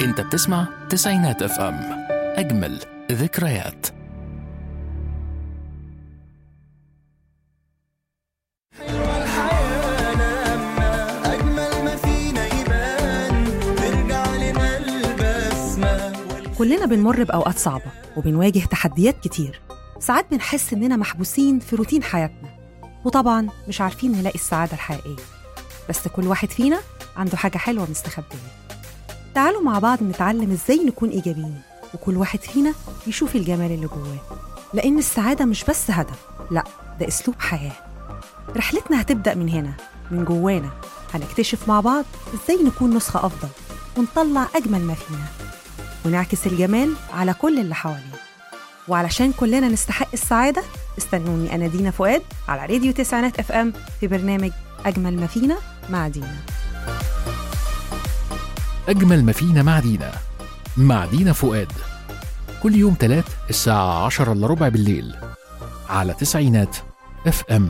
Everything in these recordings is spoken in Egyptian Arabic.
انت بتسمع تسعينات اف ام اجمل ذكريات حلوة الحياة لما أجمل ما فينا يبان ترجع لنا البسمة كلنا بنمر بأوقات صعبة وبنواجه تحديات كتير ساعات بنحس إننا محبوسين في روتين حياتنا وطبعا مش عارفين نلاقي السعادة الحقيقية بس كل واحد فينا عنده حاجة حلوة مستخبية تعالوا مع بعض نتعلم إزاي نكون إيجابيين وكل واحد فينا يشوف الجمال اللي جواه لأن السعادة مش بس هدف لأ ده أسلوب حياة رحلتنا هتبدأ من هنا من جوانا هنكتشف مع بعض إزاي نكون نسخة أفضل ونطلع أجمل ما فينا ونعكس الجمال على كل اللي حوالينا وعلشان كلنا نستحق السعادة استنوني أنا دينا فؤاد على راديو تسعينات اف ام في برنامج أجمل ما فينا مع دينا أجمل ما فينا مع دينا مع دينا فؤاد كل يوم تلات الساعة عشرة إلا ربع بالليل على تسعينات اف ام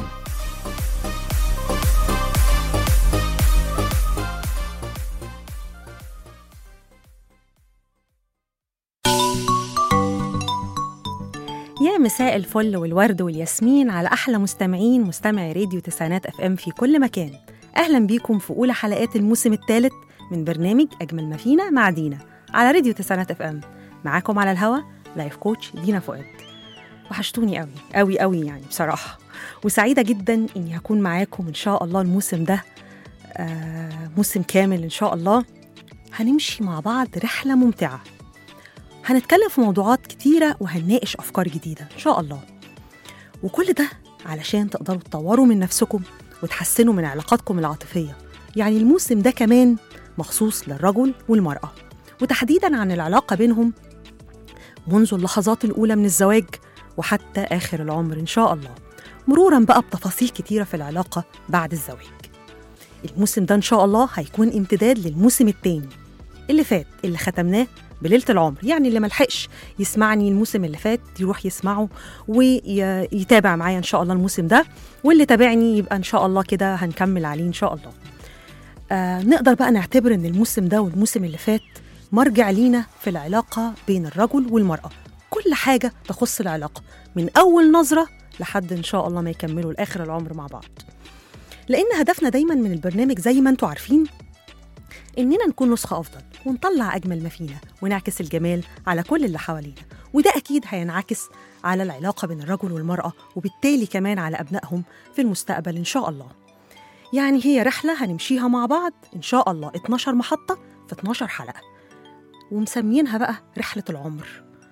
يا مساء الفل والورد والياسمين على أحلى مستمعين مستمعي راديو تسعينات اف ام في كل مكان أهلا بيكم في أولى حلقات الموسم الثالث من برنامج أجمل ما فينا مع دينا على راديو تسعينات اف ام معاكم على الهوا لايف كوتش دينا فؤاد وحشتوني قوي قوي قوي يعني بصراحة وسعيدة جدا إني هكون معاكم إن شاء الله الموسم ده آه موسم كامل إن شاء الله هنمشي مع بعض رحلة ممتعة هنتكلم في موضوعات كتيرة وهنناقش أفكار جديدة إن شاء الله وكل ده علشان تقدروا تطوروا من نفسكم وتحسنوا من علاقاتكم العاطفية يعني الموسم ده كمان مخصوص للرجل والمرأة وتحديدا عن العلاقة بينهم منذ اللحظات الأولى من الزواج وحتى آخر العمر إن شاء الله مرورا بقى بتفاصيل كتيرة في العلاقة بعد الزواج الموسم ده إن شاء الله هيكون امتداد للموسم التاني اللي فات اللي ختمناه بليله العمر يعني اللي ملحقش يسمعني الموسم اللي فات يروح يسمعه ويتابع معايا ان شاء الله الموسم ده واللي تابعني يبقى ان شاء الله كده هنكمل عليه ان شاء الله آه نقدر بقى نعتبر ان الموسم ده والموسم اللي فات مرجع لينا في العلاقه بين الرجل والمراه كل حاجه تخص العلاقه من اول نظره لحد ان شاء الله ما يكملوا لاخر العمر مع بعض لان هدفنا دايما من البرنامج زي ما انتم عارفين إننا نكون نسخة أفضل ونطلع أجمل ما فينا ونعكس الجمال على كل اللي حوالينا وده أكيد هينعكس على العلاقة بين الرجل والمرأة وبالتالي كمان على أبنائهم في المستقبل إن شاء الله يعني هي رحلة هنمشيها مع بعض إن شاء الله 12 محطة في 12 حلقة ومسمينها بقى رحلة العمر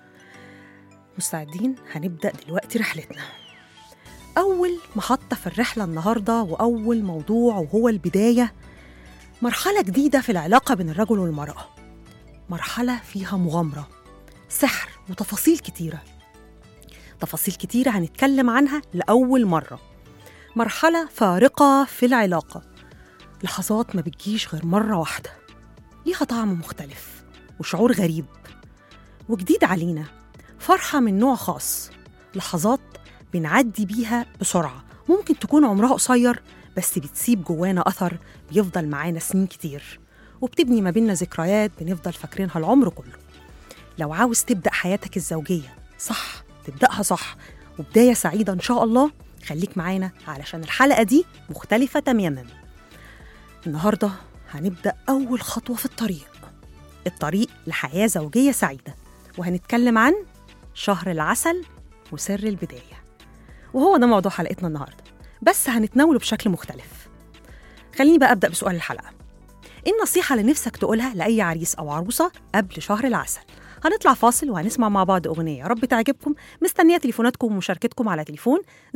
مستعدين هنبدأ دلوقتي رحلتنا أول محطة في الرحلة النهاردة وأول موضوع وهو البداية مرحلة جديدة في العلاقة بين الرجل والمرأة مرحلة فيها مغامرة سحر وتفاصيل كتيرة تفاصيل كتيرة هنتكلم عنها لأول مرة مرحلة فارقة في العلاقة لحظات ما بتجيش غير مرة واحدة ليها طعم مختلف وشعور غريب وجديد علينا فرحة من نوع خاص لحظات بنعدي بيها بسرعة ممكن تكون عمرها قصير بس بتسيب جوانا أثر بيفضل معانا سنين كتير وبتبني ما بيننا ذكريات بنفضل فاكرينها العمر كله لو عاوز تبدأ حياتك الزوجية صح تبدأها صح وبداية سعيدة إن شاء الله خليك معانا علشان الحلقة دي مختلفة تماما النهاردة هنبدأ أول خطوة في الطريق الطريق لحياة زوجية سعيدة وهنتكلم عن شهر العسل وسر البداية وهو ده موضوع حلقتنا النهارده بس هنتناوله بشكل مختلف خليني بقى أبدأ بسؤال الحلقة إيه النصيحة اللي نفسك تقولها لأي عريس أو عروسة قبل شهر العسل هنطلع فاصل وهنسمع مع بعض أغنية يا رب تعجبكم مستنية تليفوناتكم ومشاركتكم على تليفون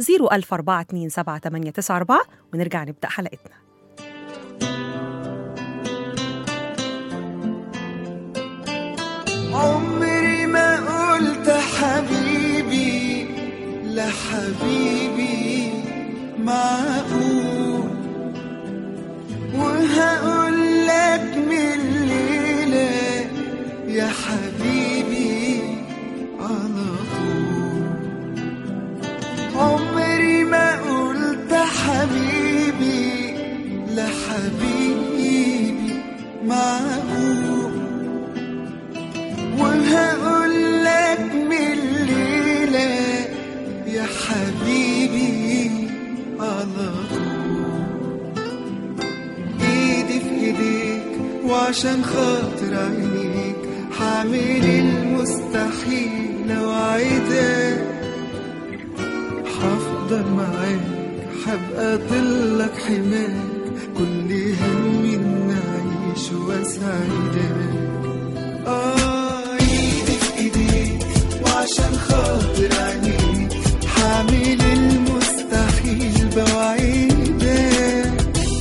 014278994 ونرجع نبدأ حلقتنا عمري ما قلت حبيبي لحبيبي معقول وهقول لك من الليلة يا حبيبي على طول عمري ما قلت حبيبي لحبيبي معقول وعشان خاطر عينيك حعمل المستحيل وعدك حفضل معاك حبقى ضلك حماك كل همي إن أعيش وأسعدك آه إيدي في إيديك وعشان خاطر عينيك حعمل المستحيل بوعدك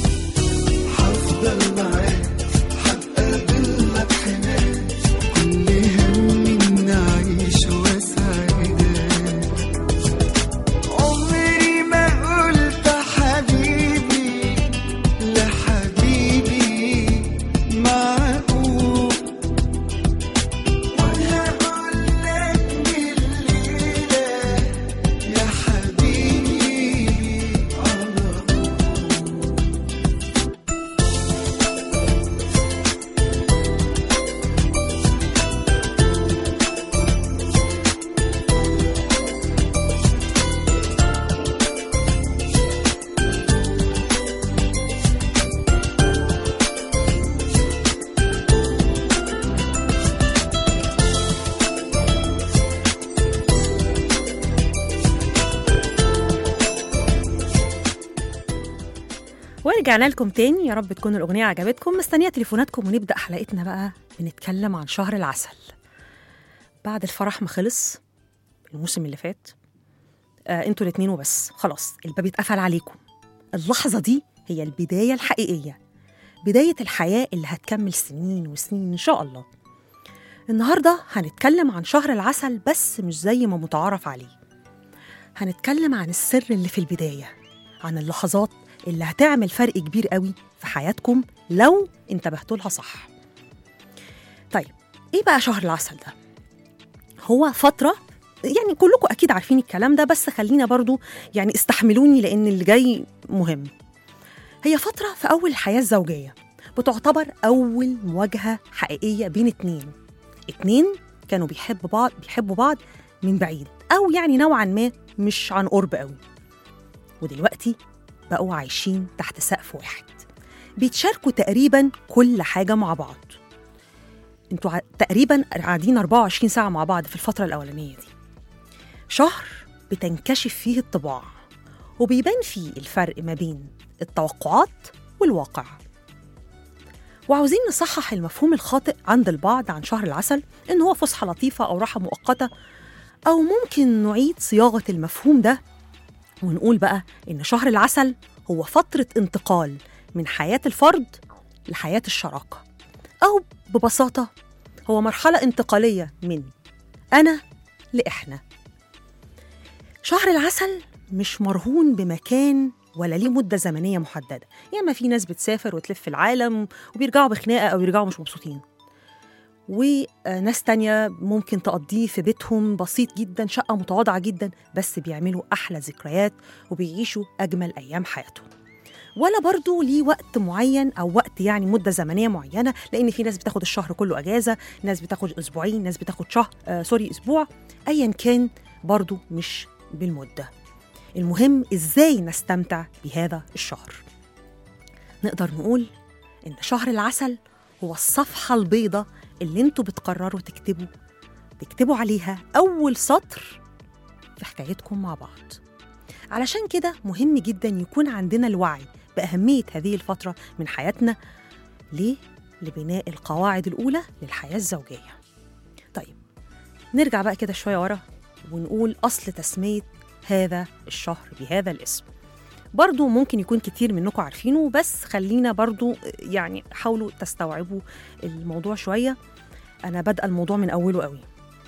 حفضل معاك حبقى ضلك حماك كل همي إن أعيش وأسعدك عمري ما قلت حبيبي لحبيبي معقول وانا اقول لك من الليله يا حبيبي على طول ورجعنا لكم تاني يا رب تكون الأغنية عجبتكم مستنية تليفوناتكم ونبدأ حلقتنا بقى بنتكلم عن شهر العسل بعد الفرح ما خلص الموسم اللي فات آه انتوا الاتنين وبس خلاص الباب اتقفل عليكم اللحظة دي هي البداية الحقيقية بداية الحياة اللي هتكمل سنين وسنين إن شاء الله النهاردة هنتكلم عن شهر العسل بس مش زي ما متعارف عليه هنتكلم عن السر اللي في البداية عن اللحظات اللي هتعمل فرق كبير قوي في حياتكم لو انتبهتوا لها صح طيب ايه بقى شهر العسل ده هو فترة يعني كلكم أكيد عارفين الكلام ده بس خلينا برضو يعني استحملوني لأن اللي جاي مهم هي فترة في أول الحياة الزوجية بتعتبر أول مواجهة حقيقية بين اتنين اتنين كانوا بيحبوا بعض بيحبوا بعض من بعيد أو يعني نوعا ما مش عن قرب قوي ودلوقتي بقوا عايشين تحت سقف واحد بيتشاركوا تقريبا كل حاجة مع بعض انتوا ع- تقريبا قاعدين 24 ساعة مع بعض في الفترة الأولانية دي شهر بتنكشف فيه الطباع وبيبان فيه الفرق ما بين التوقعات والواقع وعاوزين نصحح المفهوم الخاطئ عند البعض عن شهر العسل إن هو فسحة لطيفة أو راحة مؤقتة أو ممكن نعيد صياغة المفهوم ده ونقول بقى إن شهر العسل هو فترة انتقال من حياة الفرد لحياة الشراكة أو ببساطة هو مرحلة انتقالية من أنا لإحنا شهر العسل مش مرهون بمكان ولا ليه مدة زمنية محددة ياما في ناس بتسافر وتلف العالم وبيرجعوا بخناقة أو يرجعوا مش مبسوطين وناس تانية ممكن تقضيه في بيتهم بسيط جدا شقة متواضعة جدا بس بيعملوا أحلى ذكريات وبيعيشوا أجمل أيام حياتهم ولا برضو ليه وقت معين أو وقت يعني مدة زمنية معينة لأن في ناس بتاخد الشهر كله أجازة ناس بتاخد أسبوعين ناس بتاخد شهر آه سوري أسبوع أيا كان برضو مش بالمدة المهم إزاي نستمتع بهذا الشهر نقدر نقول إن شهر العسل هو الصفحة البيضة اللي انتوا بتقرروا تكتبوا تكتبوا عليها أول سطر في حكايتكم مع بعض علشان كده مهم جدا يكون عندنا الوعي بأهمية هذه الفترة من حياتنا ليه؟ لبناء القواعد الأولى للحياة الزوجية طيب نرجع بقى كده شوية ورا ونقول أصل تسمية هذا الشهر بهذا الاسم برضو ممكن يكون كتير منكم عارفينه بس خلينا برضو يعني حاولوا تستوعبوا الموضوع شوية أنا بادئة الموضوع من أوله قوي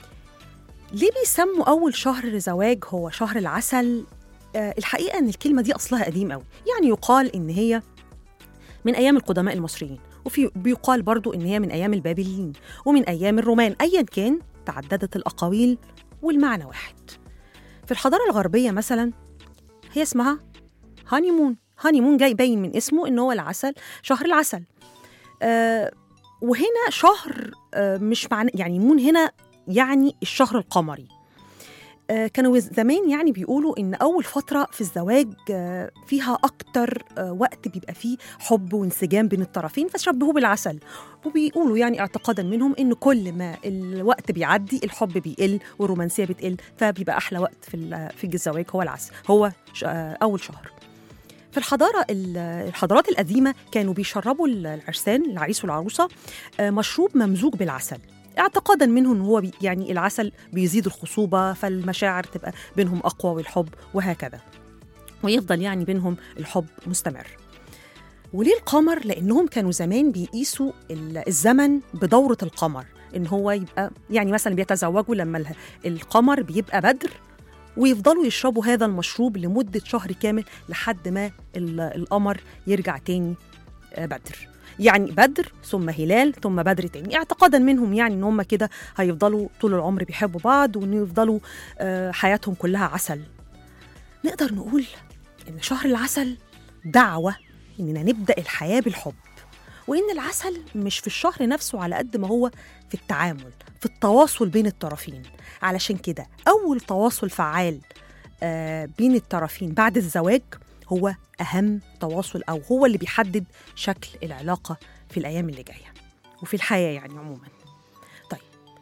ليه بيسموا أول شهر زواج هو شهر العسل آه الحقيقة إن الكلمة دي أصلها قديم قوي يعني يقال إن هي من أيام القدماء المصريين وفي بيقال برضو إن هي من أيام البابليين ومن أيام الرومان أيا كان تعددت الأقاويل والمعنى واحد في الحضارة الغربية مثلا هي اسمها هاني مون هاني مون جاي باين من اسمه ان هو العسل شهر العسل آه وهنا شهر آه مش معنى يعني مون هنا يعني الشهر القمري آه، كانوا زمان يعني بيقولوا إن أول فترة في الزواج آه، فيها أكتر آه، وقت بيبقى فيه حب وانسجام بين الطرفين فشبهوه بالعسل وبيقولوا يعني اعتقادا منهم إن كل ما الوقت بيعدي الحب بيقل والرومانسية بتقل فبيبقى أحلى وقت في ال- في الزواج هو العسل هو ش- آه، أول شهر في الحضارة ال- الحضارات القديمة كانوا بيشربوا العرسان العريس والعروسة آه، مشروب ممزوج بالعسل اعتقادا منهم ان هو بي يعني العسل بيزيد الخصوبة فالمشاعر تبقى بينهم أقوى والحب وهكذا ويفضل يعني بينهم الحب مستمر وليه القمر؟ لأنهم كانوا زمان بيقيسوا ال- الزمن بدورة القمر إن هو يبقى يعني مثلا بيتزوجوا لما ال- القمر بيبقى بدر ويفضلوا يشربوا هذا المشروب لمدة شهر كامل لحد ما ال- القمر يرجع تاني آه، بدر يعني بدر ثم هلال ثم بدر تاني اعتقادا منهم يعني ان هم كده هيفضلوا طول العمر بيحبوا بعض وان يفضلوا آه، حياتهم كلها عسل نقدر نقول ان شهر العسل دعوة اننا نبدأ الحياة بالحب وان العسل مش في الشهر نفسه على قد ما هو في التعامل في التواصل بين الطرفين علشان كده اول تواصل فعال آه، بين الطرفين بعد الزواج هو أهم تواصل أو هو اللي بيحدد شكل العلاقة في الأيام اللي جاية وفي الحياة يعني عموما طيب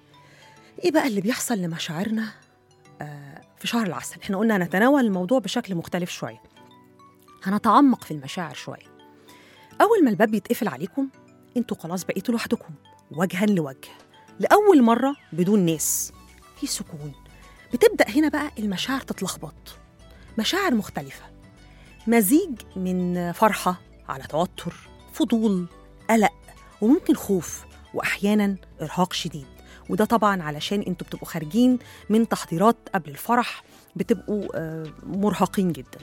إيه بقى اللي بيحصل لمشاعرنا آه، في شهر العسل احنا قلنا هنتناول الموضوع بشكل مختلف شوية هنتعمق في المشاعر شوية أول ما الباب يتقفل عليكم انتوا خلاص بقيتوا لوحدكم وجها لوجه لأول مرة بدون ناس في سكون بتبدأ هنا بقى المشاعر تتلخبط مشاعر مختلفة مزيج من فرحة على توتر فضول قلق وممكن خوف وأحيانا إرهاق شديد وده طبعا علشان انتوا بتبقوا خارجين من تحضيرات قبل الفرح بتبقوا آه، مرهقين جدا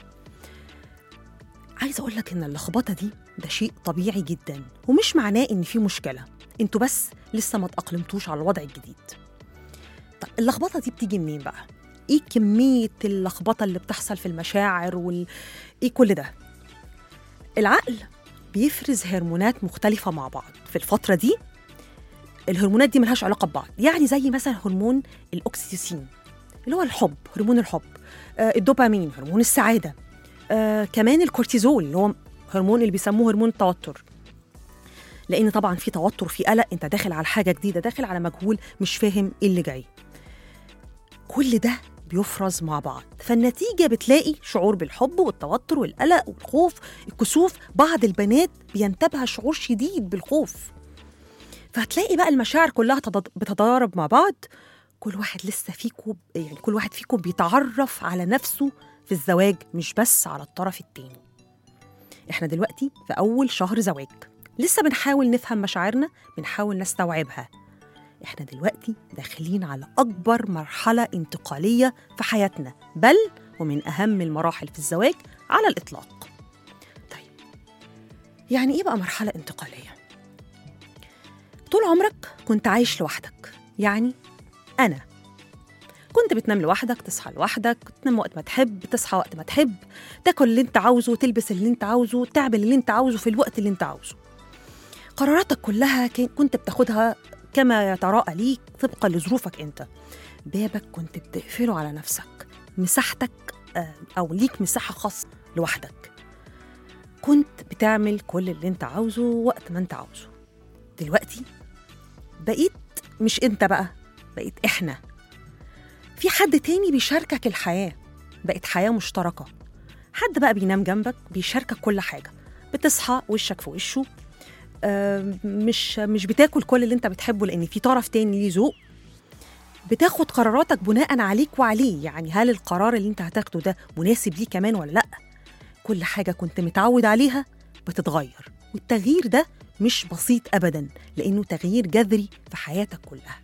عايزه اقول لك ان اللخبطه دي ده شيء طبيعي جدا ومش معناه ان في مشكله انتوا بس لسه ما تاقلمتوش على الوضع الجديد طب اللخبطه دي بتيجي منين بقى ايه كميه اللخبطه اللي بتحصل في المشاعر وال ايه كل ده العقل بيفرز هرمونات مختلفه مع بعض في الفتره دي الهرمونات دي ملهاش علاقه ببعض يعني زي مثلا هرمون الاكسيتوسين اللي هو الحب هرمون الحب آه الدوبامين هرمون السعاده آه كمان الكورتيزول اللي هو هرمون اللي بيسموه هرمون التوتر لان طبعا في توتر في قلق انت داخل على حاجه جديده داخل على مجهول مش فاهم ايه اللي جاي كل ده بيفرز مع بعض فالنتيجة بتلاقي شعور بالحب والتوتر والقلق والخوف الكسوف بعض البنات بينتابها شعور شديد بالخوف فهتلاقي بقى المشاعر كلها تضاد- بتتضارب مع بعض كل واحد لسه فيكم يعني كل واحد فيكم بيتعرف على نفسه في الزواج مش بس على الطرف التاني احنا دلوقتي في أول شهر زواج لسه بنحاول نفهم مشاعرنا بنحاول نستوعبها احنا دلوقتي داخلين على أكبر مرحلة انتقالية في حياتنا بل ومن أهم المراحل في الزواج على الإطلاق طيب يعني إيه بقى مرحلة انتقالية؟ طول عمرك كنت عايش لوحدك يعني أنا كنت بتنام لوحدك تصحى لوحدك تنام وقت ما تحب تصحى وقت ما تحب تاكل اللي انت عاوزه تلبس اللي انت عاوزه تعمل اللي انت عاوزه في الوقت اللي انت عاوزه قراراتك كلها كان- كنت بتاخدها كما يتراءى ليك طبقا لظروفك انت بابك كنت بتقفله على نفسك مساحتك آه، او ليك مساحه خاصه لوحدك كنت بتعمل كل اللي انت عاوزه وقت ما انت عاوزه دلوقتي بقيت مش انت بقى بقيت احنا في حد تاني بيشاركك الحياه بقت حياه مشتركه حد بقى بينام جنبك بيشاركك كل حاجه بتصحى وشك في وشه آه، مش مش بتاكل كل اللي انت بتحبه لان في طرف تاني ليه ذوق بتاخد قراراتك بناء عليك وعليه يعني هل القرار اللي انت هتاخده ده مناسب ليه كمان ولا لا كل حاجه كنت متعود عليها بتتغير والتغيير ده مش بسيط ابدا لانه تغيير جذري في حياتك كلها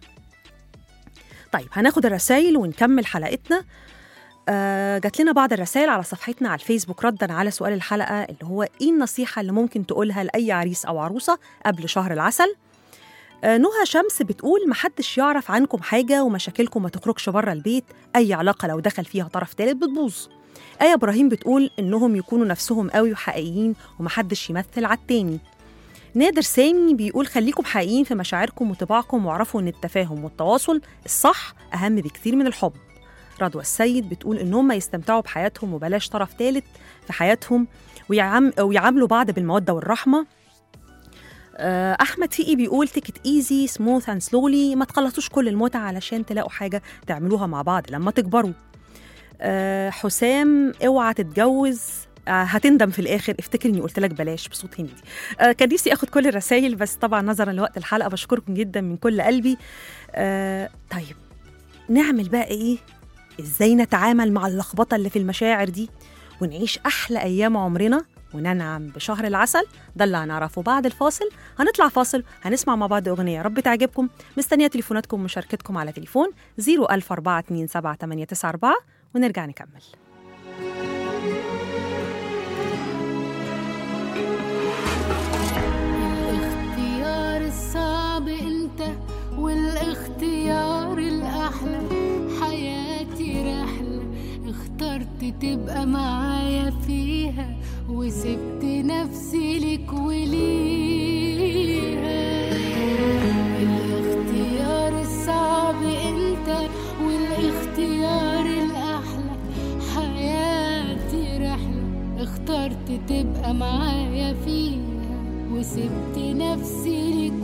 طيب هناخد الرسائل ونكمل حلقتنا آه جات لنا بعض الرسائل على صفحتنا على الفيسبوك ردا على سؤال الحلقه اللي هو ايه النصيحه اللي ممكن تقولها لاي عريس او عروسه قبل شهر العسل آه نهى شمس بتقول محدش يعرف عنكم حاجه ومشاكلكم ما تخرجش بره البيت اي علاقه لو دخل فيها طرف ثالث بتبوظ آية إبراهيم بتقول إنهم يكونوا نفسهم قوي وحقيقيين ومحدش يمثل على التاني نادر سامي بيقول خليكم حقيقيين في مشاعركم وطباعكم واعرفوا إن التفاهم والتواصل الصح أهم بكثير من الحب رضوى السيد بتقول إن هم يستمتعوا بحياتهم وبلاش طرف ثالث في حياتهم ويعم ويعاملوا بعض بالمودة والرحمة آه، أحمد فيقي بيقول تيكت ايزي سموث اند سلولي ما تخلصوش كل المتعة علشان تلاقوا حاجة تعملوها مع بعض لما تكبروا آه، حسام اوعى تتجوز آه، هتندم في الاخر افتكر اني قلت لك بلاش بصوت هندي آه، كان نفسي اخد كل الرسائل بس طبعا نظرا لوقت الحلقه بشكركم جدا من كل قلبي آه، طيب نعمل بقى ايه ازاي نتعامل مع اللخبطه اللي في المشاعر دي ونعيش احلى ايام عمرنا وننعم بشهر العسل ده اللي هنعرفه بعد الفاصل هنطلع فاصل هنسمع مع بعض اغنيه يا رب تعجبكم مستنيه تليفوناتكم ومشاركتكم على تليفون 004278994 ونرجع نكمل الاختيار الصعب انت والاختيار الاحلى حياتي رحله اخترت تبقى معايا فيها وسبت نفسي لك وليها الاختيار الصعب انت والاختيار الاحلى حياتي رحله اخترت تبقى معايا فيها وسبت نفسي لك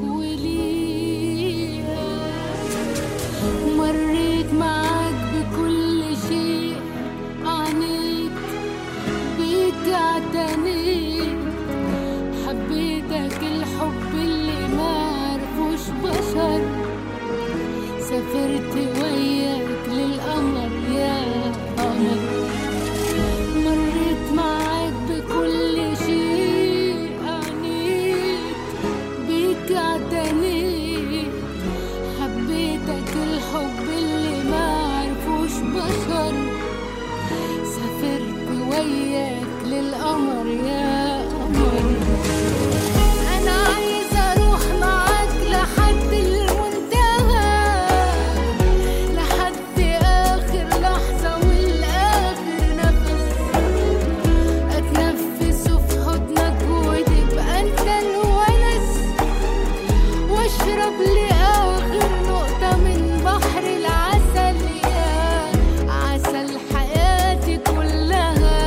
وليها مريت معاك بكل شيء عانيت بيك اعتنيت حبيتك الحب اللي ما عرفوش بشر سافرت وياك للقمر يا قمر مريت معاك بكل شيء عانيت بيك اعتنيت حبيتك الحب اللي ما عرفوش بشر سافرت وياك للقمر يا قمر انا عايزه اروح معاك لحد المنتهى لحد اخر لحظه والاخر نفس اتنفس في حضنك وتبقى انت الونس واشرب لاخر نقطه من بحر العسل يا عسل حياتي كلها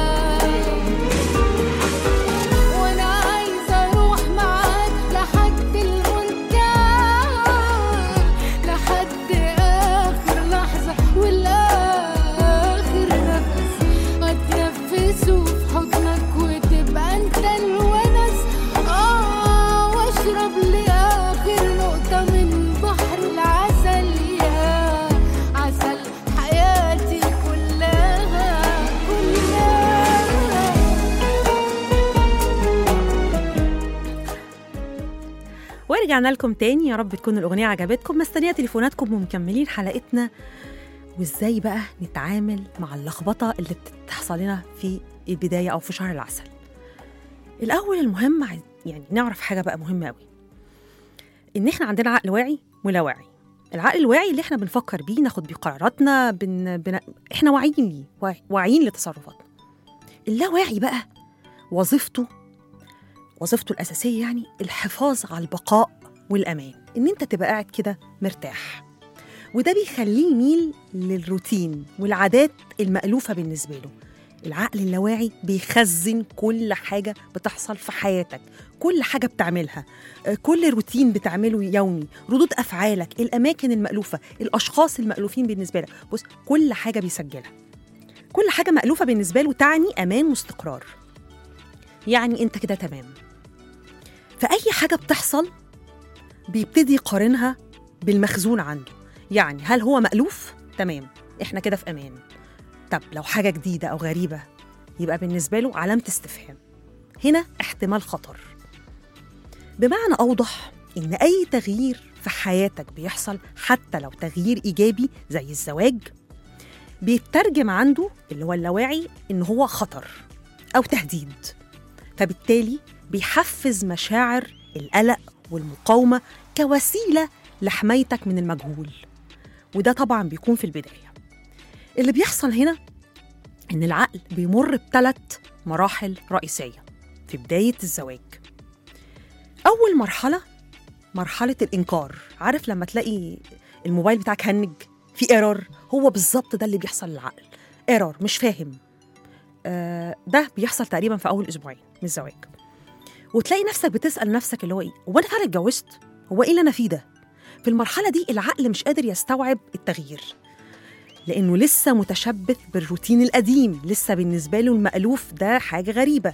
وانا عايزه اروح معاك لحد المنتهى لحد اخر لحظه والاخر نفس واتنفسه في حضنك وتبقى انت الونس اه واشرب لاخر نقطه من بحر العسل يا عسل حياتي كلها كلها ورجعنا لكم تاني يا رب تكون الأغنية عجبتكم مستنية تليفوناتكم ومكملين حلقتنا وإزاي بقى نتعامل مع اللخبطة اللي بتحصل لنا في البداية أو في شهر العسل الأول المهم عايز- يعني نعرف حاجة بقى مهمة أوي إن إحنا عندنا عقل واعي ولا واعي العقل الواعي اللي إحنا بنفكر بيه ناخد بيه قراراتنا بن... بن... إحنا واعيين ليه واعي- واعيين لتصرفاتنا اللاواعي بقى وظيفته وظيفته الأساسية يعني الحفاظ على البقاء والأمان إن أنت تبقى قاعد كده مرتاح وده بيخليه يميل للروتين والعادات المألوفة بالنسبة له العقل اللاواعي بيخزن كل حاجة بتحصل في حياتك كل حاجة بتعملها آه، كل روتين بتعمله يومي ردود أفعالك الأماكن المألوفة الأشخاص المألوفين بالنسبة لك بص كل حاجة بيسجلها كل حاجة مألوفة بالنسبة له تعني أمان واستقرار يعني أنت كده تمام فأي حاجة بتحصل بيبتدي يقارنها بالمخزون عنده يعني هل هو مألوف؟ تمام احنا كده في أمان طب لو حاجة جديدة أو غريبة يبقى بالنسبة له علامة استفهام هنا احتمال خطر بمعنى أوضح إن أي تغيير في حياتك بيحصل حتى لو تغيير إيجابي زي الزواج بيترجم عنده اللي هو اللاواعي إن هو خطر أو تهديد فبالتالي بيحفز مشاعر القلق والمقاومة كوسيلة لحمايتك من المجهول وده طبعا بيكون في البداية اللي بيحصل هنا إن العقل بيمر بثلاث مراحل رئيسية في بداية الزواج أول مرحلة مرحلة الإنكار عارف لما تلاقي الموبايل بتاعك هنج في ايرور هو بالظبط ده اللي بيحصل للعقل ايرور مش فاهم آه ده بيحصل تقريبا في اول اسبوعين من الزواج وتلاقي نفسك بتسال نفسك اللي هو ايه هو انا فعلا اتجوزت هو ايه اللي انا فيه ده في المرحله دي العقل مش قادر يستوعب التغيير لانه لسه متشبث بالروتين القديم لسه بالنسبه له المالوف ده حاجه غريبه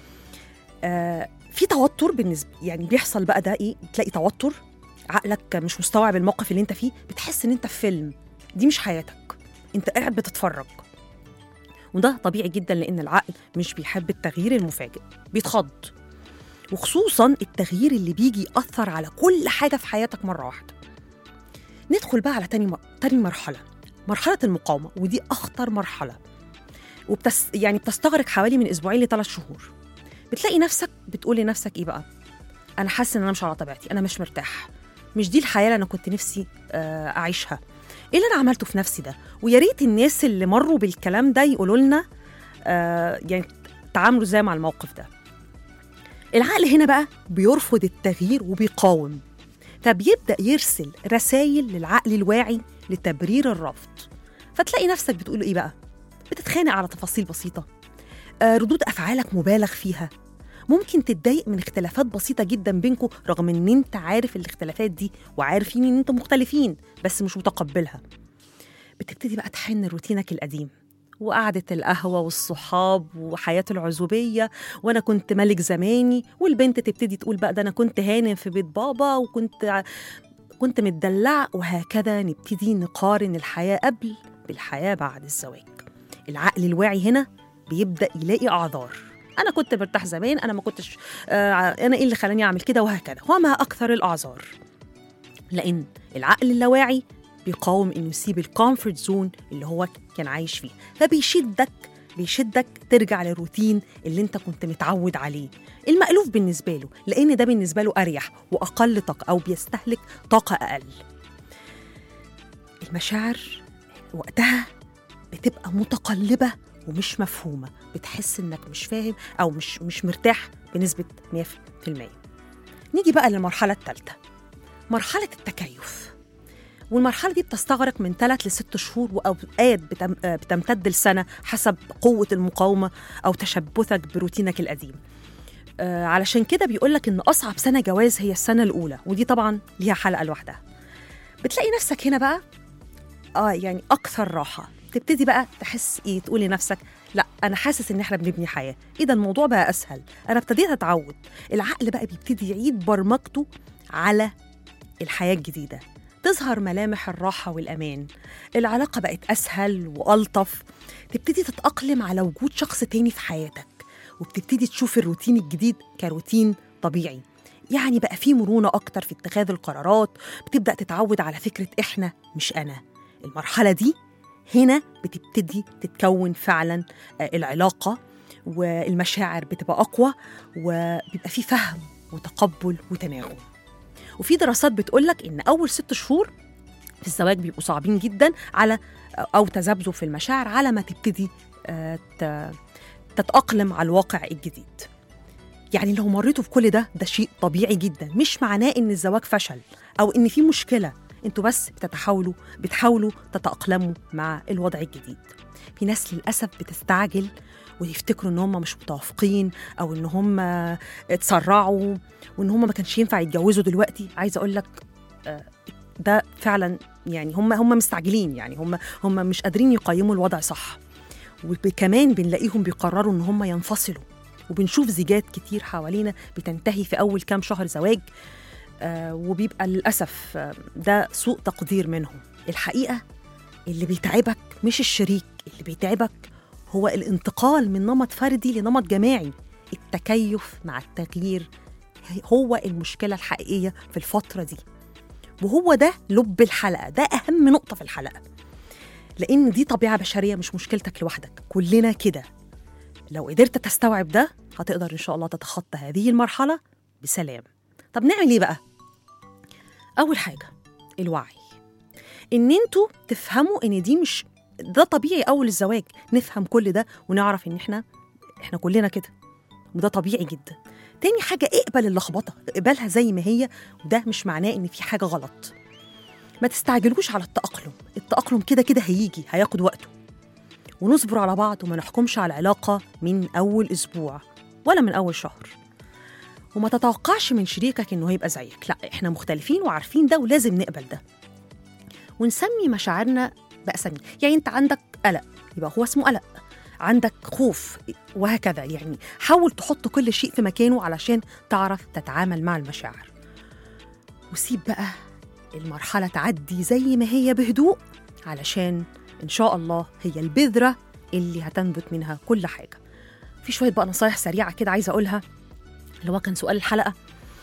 آه في توتر بالنسبه يعني بيحصل بقى ده ايه تلاقي توتر عقلك مش مستوعب الموقف اللي انت فيه بتحس ان انت في فيلم دي مش حياتك انت قاعد بتتفرج وده طبيعي جدا لان العقل مش بيحب التغيير المفاجئ بيتخض وخصوصا التغيير اللي بيجي يأثر على كل حاجة في حياتك مرة واحدة ندخل بقى على تاني, م... تاني مرحلة مرحلة المقاومة ودي أخطر مرحلة وبتس... يعني بتستغرق حوالي من أسبوعين لثلاث شهور بتلاقي نفسك بتقول لنفسك إيه بقى أنا حاسة إن أنا مش على طبيعتي أنا مش مرتاح مش دي الحياة اللي أنا كنت نفسي آه، أعيشها إيه اللي أنا عملته في نفسي ده ويا ريت الناس اللي مروا بالكلام ده يقولوا لنا آه، يعني تعاملوا ازاي مع الموقف ده العقل هنا بقى بيرفض التغيير وبيقاوم فبيبدأ يرسل رسائل للعقل الواعي لتبرير الرفض فتلاقي نفسك بتقول ايه بقى بتتخانق على تفاصيل بسيطة آه ردود أفعالك مبالغ فيها ممكن تتضايق من اختلافات بسيطة جدا بينكم رغم ان انت عارف الاختلافات دي وعارفين ان انتوا مختلفين بس مش متقبلها بتبتدي بقى تحن روتينك القديم وقعدة القهوة والصحاب وحياة العزوبية وأنا كنت ملك زماني والبنت تبتدي تقول بقى ده أنا كنت هانم في بيت بابا وكنت ع- كنت متدلع وهكذا نبتدي نقارن الحياة قبل بالحياة بعد الزواج العقل الواعي هنا بيبدأ يلاقي أعذار أنا كنت مرتاح زمان أنا ما كنتش آه أنا إيه اللي خلاني أعمل كده وهكذا وما أكثر الأعذار لأن العقل اللاواعي بيقاوم انه يسيب الكومفورت زون اللي هو كان عايش فيه فبيشدك بيشدك ترجع للروتين اللي انت كنت متعود عليه المألوف بالنسبة له لأن ده بالنسبة له أريح وأقل طاقة أو بيستهلك طاقة أقل المشاعر وقتها بتبقى متقلبة ومش مفهومة بتحس إنك مش فاهم أو مش مش مرتاح بنسبة 100% نيجي بقى للمرحلة الثالثة مرحلة التكيف والمرحلة دي بتستغرق من ثلاث لست شهور وأوقات بتم- آه، بتمتد لسنة حسب قوة المقاومة أو تشبثك بروتينك القديم آه، علشان كده بيقولك إن أصعب سنة جواز هي السنة الأولى ودي طبعا ليها حلقة لوحدها بتلاقي نفسك هنا بقى اه يعني أكثر راحة تبتدي بقى تحس إيه تقول لنفسك لا أنا حاسس إن إحنا بنبني حياة إيه ده الموضوع بقى أسهل أنا ابتديت أتعود العقل بقى بيبتدي يعيد برمجته على الحياة الجديدة تظهر ملامح الراحة والأمان العلاقة بقت أسهل وألطف تبتدي تتأقلم على وجود شخص تاني في حياتك وبتبتدي تشوف الروتين الجديد كروتين طبيعي يعني بقى فيه مرونة أكتر في اتخاذ القرارات بتبدأ تتعود على فكرة إحنا مش أنا المرحلة دي هنا بتبتدي تتكون فعلا آه، العلاقة والمشاعر بتبقى أقوى وبيبقى فيه فهم وتقبل وتناغم وفي دراسات بتقولك إن أول ست شهور في الزواج بيبقوا صعبين جدا على أو تذبذب في المشاعر على ما تبتدي آه، ت- تتأقلم على الواقع الجديد يعني لو مريتوا بكل ده ده شيء طبيعي جدا مش معناه ان الزواج فشل او ان في مشكله انتوا بس بتتحاولوا بتحاولوا تتأقلموا مع الوضع الجديد في ناس للأسف بتستعجل ويفتكروا ان هم مش متوافقين او ان هم اتسرعوا وان هم ما كانش ينفع يتجوزوا دلوقتي عايزه اقول لك آه، ده فعلا يعني هم هم مستعجلين يعني هم هم مش قادرين يقيموا الوضع صح وكمان بنلاقيهم بيقرروا ان هم ينفصلوا وبنشوف زيجات كتير حوالينا بتنتهي في اول كام شهر زواج آه وبيبقى للاسف آه ده سوء تقدير منهم الحقيقه اللي بيتعبك مش الشريك اللي بيتعبك هو الانتقال من نمط فردي لنمط جماعي التكيف مع التغيير هو المشكله الحقيقيه في الفتره دي وهو ده لب الحلقه ده اهم نقطه في الحلقه لان دي طبيعه بشريه مش مشكلتك لوحدك كلنا كده لو قدرت تستوعب ده هتقدر ان شاء الله تتخطى هذه المرحله بسلام طب نعمل ايه بقى اول حاجه الوعي ان انتوا تفهموا ان دي مش ده طبيعي اول الزواج نفهم كل ده ونعرف ان احنا احنا كلنا كده وده طبيعي جدا تاني حاجه اقبل اللخبطه اقبلها زي ما هي وده مش معناه ان في حاجه غلط ما تستعجلوش على التأقلم التأقلم كده كده هيجي هياخد وقته ونصبر على بعض وما نحكمش على العلاقة من أول أسبوع ولا من أول شهر وما تتوقعش من شريكك إنه هيبقى زيك لا إحنا مختلفين وعارفين ده ولازم نقبل ده ونسمي مشاعرنا بأسامي يعني أنت عندك قلق يبقى هو اسمه قلق عندك خوف وهكذا يعني حاول تحط كل شيء في مكانه علشان تعرف تتعامل مع المشاعر وسيب بقى المرحلة تعدي زي ما هي بهدوء علشان إن شاء الله هي البذرة اللي هتنبت منها كل حاجة في شوية بقى نصايح سريعة كده عايزة أقولها اللي هو كان سؤال الحلقة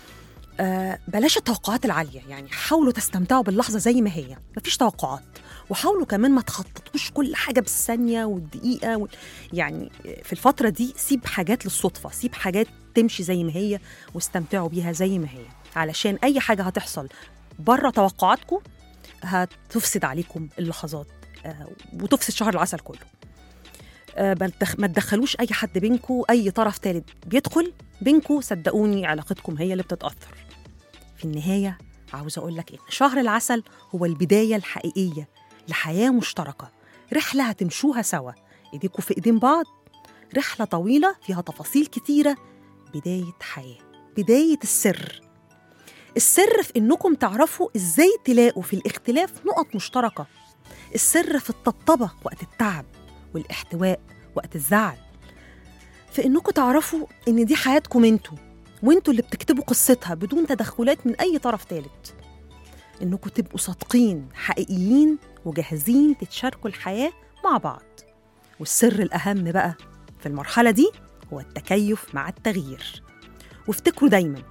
آه بلاش التوقعات العالية يعني حاولوا تستمتعوا باللحظة زي ما هي مفيش توقعات وحاولوا كمان ما تخططوش كل حاجة بالثانية والدقيقة وال... يعني في الفترة دي سيب حاجات للصدفة سيب حاجات تمشي زي ما هي واستمتعوا بيها زي ما هي علشان أي حاجة هتحصل بره توقعاتكم هتفسد عليكم اللحظات آه، وتفسد شهر العسل كله آه، بل تخ- ما تدخلوش اي حد بينكم اي طرف ثالث بيدخل بينكم صدقوني علاقتكم هي اللي بتتاثر في النهايه عاوزه اقول لك ان شهر العسل هو البدايه الحقيقيه لحياه مشتركه رحله هتمشوها سوا ايديكم في ايدين بعض رحله طويله فيها تفاصيل كتيره بدايه حياه بدايه السر السر في انكم تعرفوا ازاي تلاقوا في الاختلاف نقط مشتركه السر في الطبطبه وقت التعب والاحتواء وقت الزعل في انكم تعرفوا ان دي حياتكم انتوا وانتوا اللي بتكتبوا قصتها بدون تدخلات من اي طرف ثالث انكم تبقوا صادقين حقيقيين وجاهزين تتشاركوا الحياه مع بعض والسر الاهم بقى في المرحله دي هو التكيف مع التغيير وافتكروا دايما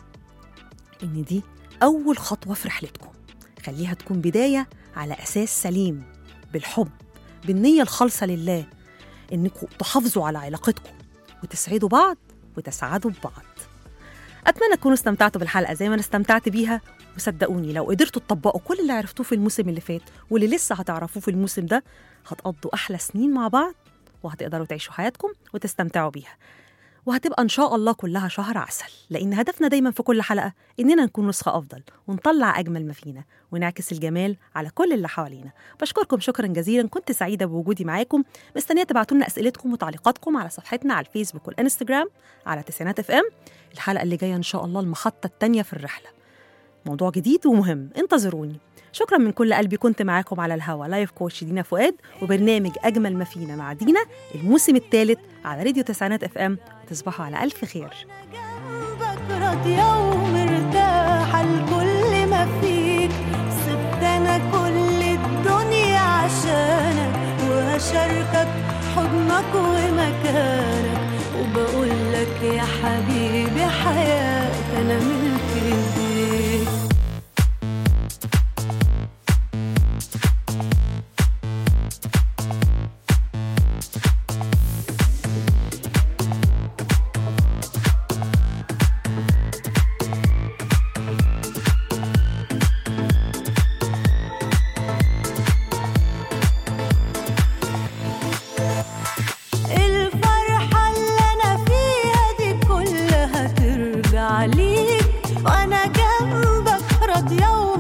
ان دي اول خطوه في رحلتكم خليها تكون بدايه على اساس سليم بالحب بالنيه الخالصه لله انكم تحافظوا على علاقتكم وتسعدوا بعض وتسعدوا ببعض اتمنى تكونوا استمتعتوا بالحلقه زي ما انا استمتعت بيها وصدقوني لو قدرتوا تطبقوا كل اللي عرفتوه في الموسم اللي فات واللي لسه هتعرفوه في الموسم ده هتقضوا احلى سنين مع بعض وهتقدروا تعيشوا حياتكم وتستمتعوا بيها وهتبقى إن شاء الله كلها شهر عسل لأن هدفنا دايما في كل حلقة إننا نكون نسخة أفضل ونطلع أجمل ما فينا ونعكس الجمال على كل اللي حوالينا بشكركم شكرا جزيلا كنت سعيدة بوجودي معاكم مستنية تبعتوا لنا أسئلتكم وتعليقاتكم على صفحتنا على الفيسبوك والإنستجرام على تسعينات اف ام الحلقة اللي جاية إن شاء الله المحطة التانية في الرحلة موضوع جديد ومهم انتظروني شكرا من كل قلبي كنت معاكم على الهوا لايف كوتش دينا فؤاد وبرنامج اجمل ما فينا مع دينا الموسم الثالث على راديو تسعينات اف ام تصبحوا على الف خير جنبك راضية ومرتاحة لكل ما فيك سبت أنا كل الدنيا عشانك وهشاركك حضنك ومكانك وبقول لك يا حبيبي حياتي أنا ملك إيديك الفرحة اللي أنا فيها دي كلها ترجع ليك وأنا جنبك راضية